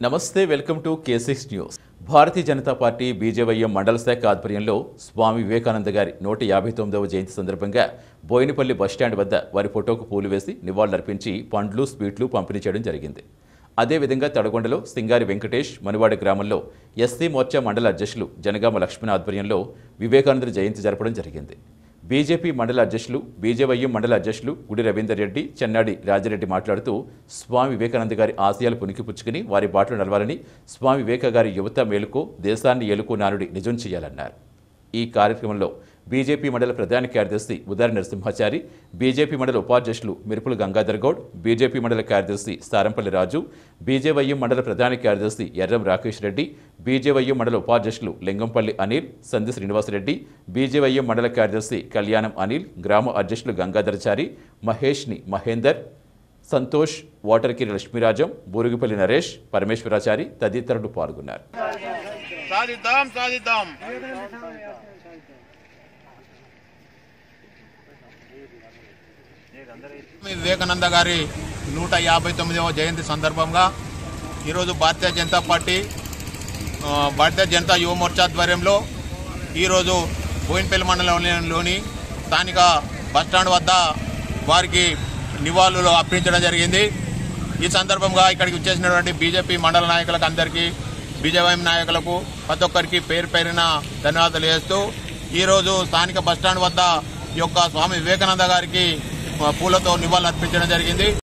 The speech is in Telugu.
నమస్తే welcome to K six news Bharatiya Janata Party BJYM మండల శాఖ ఆధ్వర్యంలో స్వామి వివేకానంద గారి నూట యాభై తొమ్మిదవ జయంతి సందర్భంగా బోయినపల్లి బస్టాండ్ వద్ద వారి ఫోటోకు పూలు వేసి నివాళులర్పించి పండ్లు స్వీట్లు పంపిణీ చేయడం జరిగింది అదేవిధంగా తడగొండలో సింగారి వెంకటేష్ మనువాడ గ్రామంలో ఎస్సీ మోర్చా మండల అధ్యక్షులు జనగామ లక్ష్మణ ఆధ్వర్యంలో వివేకానంద జయంతి జరపడం జరిగింది బీజేపీ మండల అధ్యక్షులు బీజేవైఎం మండల అధ్యక్షులు గుడి రవీందర్ రెడ్డి చెన్నాడి రాజిరెడ్డి మాట్లాడుతూ స్వామి వివేకానంద గారి ఆశయాలు పుణికిపుచ్చుకుని వారి బాటలు నడవాలని స్వామి వివేక గారి యువత మేలుకో దేశాన్ని ఏలుకో నానుడి నిజం చేయాలన్నారు ఈ కార్యక్రమంలో బీజేపీ మండల ప్రధాన కార్యదర్శి ఉదారి నరసింహాచారి బీజేపీ మండల ఉపాధ్యక్షులు మిరుపుల గంగాధర్ గౌడ్ బీజేపీ మండల కార్యదర్శి సారంపల్లి రాజు బీజేవైఎం మండల ప్రధాన కార్యదర్శి ఎర్రం రాకేష్ రెడ్డి బీజేవైఎం మండల ఉపాధ్యక్షులు లింగంపల్లి అనిల్ సంధి శ్రీనివాసరెడ్డి బీజేవైఎం మండల కార్యదర్శి కళ్యాణం అనిల్ గ్రామ అధ్యక్షులు గంగాధరచారి మహేష్ని మహేందర్ సంతోష్ వాటర్కిరి లక్ష్మీరాజం బూరుగుపల్లి నరేష్ పరమేశ్వరాచారి తదితరులు పాల్గొన్నారు సాధిద్దాం సాధిద్దాం స్వామి వివేకానంద గారి నూట యాభై తొమ్మిదవ జయంతి సందర్భంగా ఈరోజు భారతీయ జనతా పార్టీ ఆ, భారతీయ జనతా యువ మోర్చా ఆధ్వర్యంలో ఈరోజు బోయిన్పల్లి మండలంలోని స్థానిక బస్టాండ్ వద్ద వారికి నివాళులు అర్పించడం జరిగింది ఈ సందర్భంగా ఇక్కడికి వచ్చేసినటువంటి బీజేపీ మండల నాయకులకు అందరికీ బీజేపీ నాయకులకు ప్రతి ఒక్కరికి పేరు పేరిన ధన్యవాదాలు చేస్తూ ఈరోజు స్థానిక బస్టాండ్ వద్ద ఈ యొక్క స్వామి వివేకానంద గారికి ఆ, పూలతో నివాళులు అర్పించడం జరిగింది